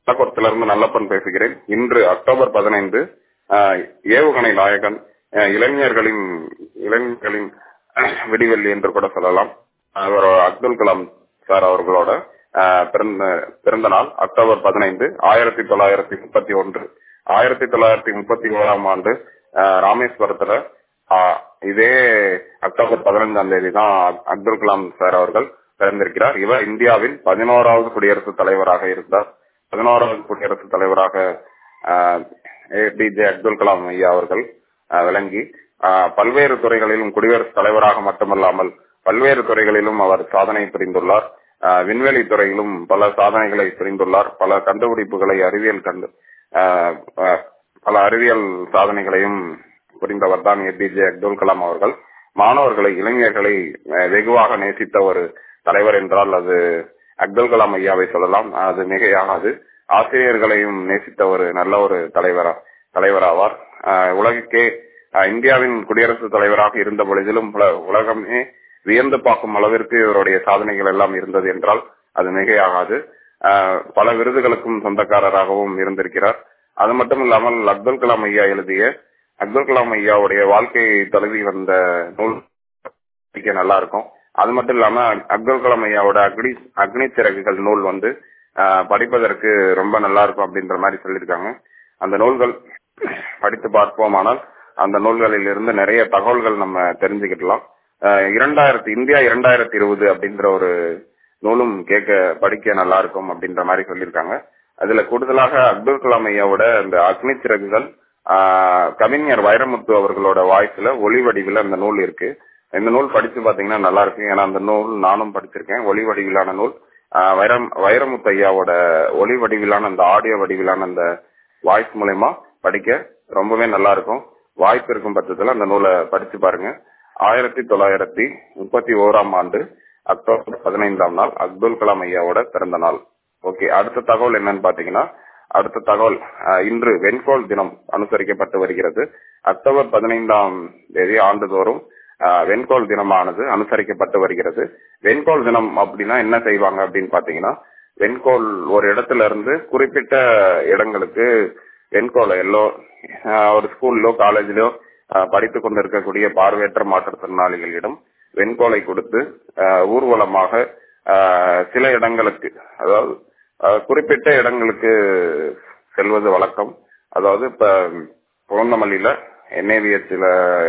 கள்ளக்குளத்திலிருந்து நல்லப்பன் பேசுகிறேன் இன்று அக்டோபர் பதினைந்து ஏவுகணை நாயகன் அஹ், இளைஞர்களின் இளைஞர்களின் விடிவெள்ளி என்று கூட சொல்லலாம் அவர் அப்துல் கலாம் சார் அவர்களோட அஹ், பிறந்த பிறந்த நாள் அக்டோபர் பதினைந்து ஆயிரத்தி தொள்ளாயிரத்தி முப்பத்தி ஒன்று ஆயிரத்தி தொள்ளாயிரத்தி முப்பத்தி ஓராம் ஆண்டு அஹ், ராமேஸ்வரத்துல அஹ், இதே அக்டோபர் பதினைந்தாம் தேதி தான் அப்துல் கலாம் சார் அவர்கள் பிறந்திருக்கிறார் இவர் இந்தியாவின் பதினோராவது குடியரசுத் தலைவராக இருந்தார் பதினோராவது குடியரசுத் தலைவராக ஏபிஜே அப்துல் கலாம் ஐயா அவர்கள் அஹ், விளங்கி அஹ், பல்வேறு துறைகளிலும் குடியரசுத் தலைவராக மட்டுமல்லாமல் பல்வேறு துறைகளிலும் அவர் சாதனை புரிந்துள்ளார் அஹ், விண்வெளி துறையிலும் பல சாதனைகளை புரிந்துள்ளார் பல கண்டுபிடிப்புகளை அறிவியல் கண்டு அஹ், அஹ், பல அறிவியல் சாதனைகளையும் புரிந்தவர் தான் ஏபிஜே அப்துல் கலாம் அவர்கள் மாணவர்களை இளைஞர்களை அஹ், வெகுவாக நேசித்த ஒரு தலைவர் என்றால் அது அப்துல் கலாம் ஐயாவை சொல்லலாம் அது மிகையாகாது ஆசிரியர்களையும் நேசித்த ஒரு நல்ல ஒரு தலைவரா தலைவராவார் அஹ், உலகுக்கே அஹ், இந்தியாவின் குடியரசுத் தலைவராக இருந்த பொழுதிலும் உல- உலகமே வியந்து பார்க்கும் அளவிற்கு இவருடைய சாதனைகள் எல்லாம் இருந்தது என்றால் அது மிகையாகாது அஹ், பல விருதுகளுக்கும் சொந்தக்காரராகவும் இருந்திருக்கிறார் அது மட்டும் இல்லாமல் அப்துல் கலாம் ஐயா எழுதிய அப்துல் கலாம் ஐயாவுடைய வாழ்க்கையை தழுவி வந்த நூல் படிக்க நல்லா இருக்கும் அது மட்டும் இல்லாம அப்துல் கலாம் ஐயாவோட அக்னி அக்னி சிறகுகள் நூல் வந்து ஆஹ், படிப்பதற்கு ரொம்ப நல்லா இருக்கும் அப்படின்ற மாதிரி சொல்லியிருக்காங்க அந்த நூல்கள் படித்து பார்ப்போமானால் அந்த நூல்களில் இருந்து நிறைய தகவல்கள் நம்ம தெரிஞ்சுக்கிடலாம் ஆஹ், இரண்டாயிரத்தி இந்தியா இரண்டாயிரத்தி இருபது அப்படின்ற ஒரு நூலும் கேட்க படிக்க நல்லா இருக்கும் அப்படின்ற மாதிரி சொல்லியிருக்காங்க அதுல கூடுதலாக அப்துல் கலாம் ஐயாவோட இந்த அக்னி சிறகுகள் ஆஹ், கவிஞர் வைரமுத்து அவர்களோட வாய்ஸ்ல ஒளி வடிவில் அந்த நூல் இருக்கு இந்த நூல் படிச்சு பாத்தீங்கன்னா நல்லா இருக்கு ஏன்னா அந்த நூல் நானும் படிச்சிருக்கேன் ஒளி வடிவிலான நூல் ஆஹ், வைரம் வைரமுத்து ஐயாவோட ஒளி வடிவிலான அந்த ஆடியோ வடிவிலான அந்த வாய்ஸ் மூலயமா படிக்க ரொம்பவே நல்லா இருக்கும் வாய்ப்பு இருக்கும் பட்சத்துல அந்த நூலை படிச்சு பாருங்க ஆயிரத்தி தொள்ளாயிரத்தி முப்பத்தி ஓராம் ஆண்டு அக்டோபர் பதினைந்தாம் நாள் அப்துல் கலாம் ஐயாவோட பிறந்த நாள் ஓகே அடுத்த தகவல் என்னன்னு பாத்தீங்கன்னா அடுத்த தகவல் அஹ், இன்று வெண்கோள் தினம் அனுசரிக்கப்பட்டு வருகிறது அக்டோபர் பதினைந்தாம் தேதி ஆண்டுதோறும் அஹ், வெண்கோள் தினமானது அனுசரிக்கப்பட்டு வருகிறது வெண்கோள் தினம் அப்படின்னா என்ன செய்வாங்க அப்படின்னு பாத்தீங்கன்னா வெண்கோள் ஒரு இடத்துல இருந்து குறிப்பிட்ட இடங்களுக்கு வெண்கோளை எல்லோ அஹ், ஒரு ஸ்கூல்லோ காலேஜிலோ படித்துக் கொண்டிருக்கக்கூடிய பார்வையற்ற மாற்றுத்திறனாளிகளிடம் வெண்கோலை கொடுத்து அஹ், ஊர்வலமாக அஹ், சில இடங்களுக்கு அதாவது அஹ், குறிப்பிட்ட இடங்களுக்கு செல்வது வழக்கம் அதாவது இப்ப புலந்தமல்லியில என்ஏவிஎஸ்ல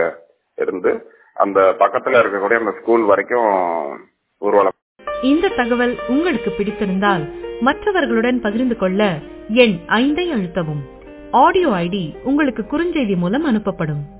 இருந்து அந்த பக்கத்துல இருக்கக்கூடிய அந்த ஸ்கூல் வரைக்கும் ஊர்வலம் இந்த தகவல் உங்களுக்கு பிடித்திருந்தால் மற்றவர்களுடன் பகிர்ந்து கொள்ள எண் ஐந்தை அழுத்தவும் ஆடியோ ஐடி உங்களுக்கு குறுஞ்செய்தி மூலம் அனுப்பப்படும்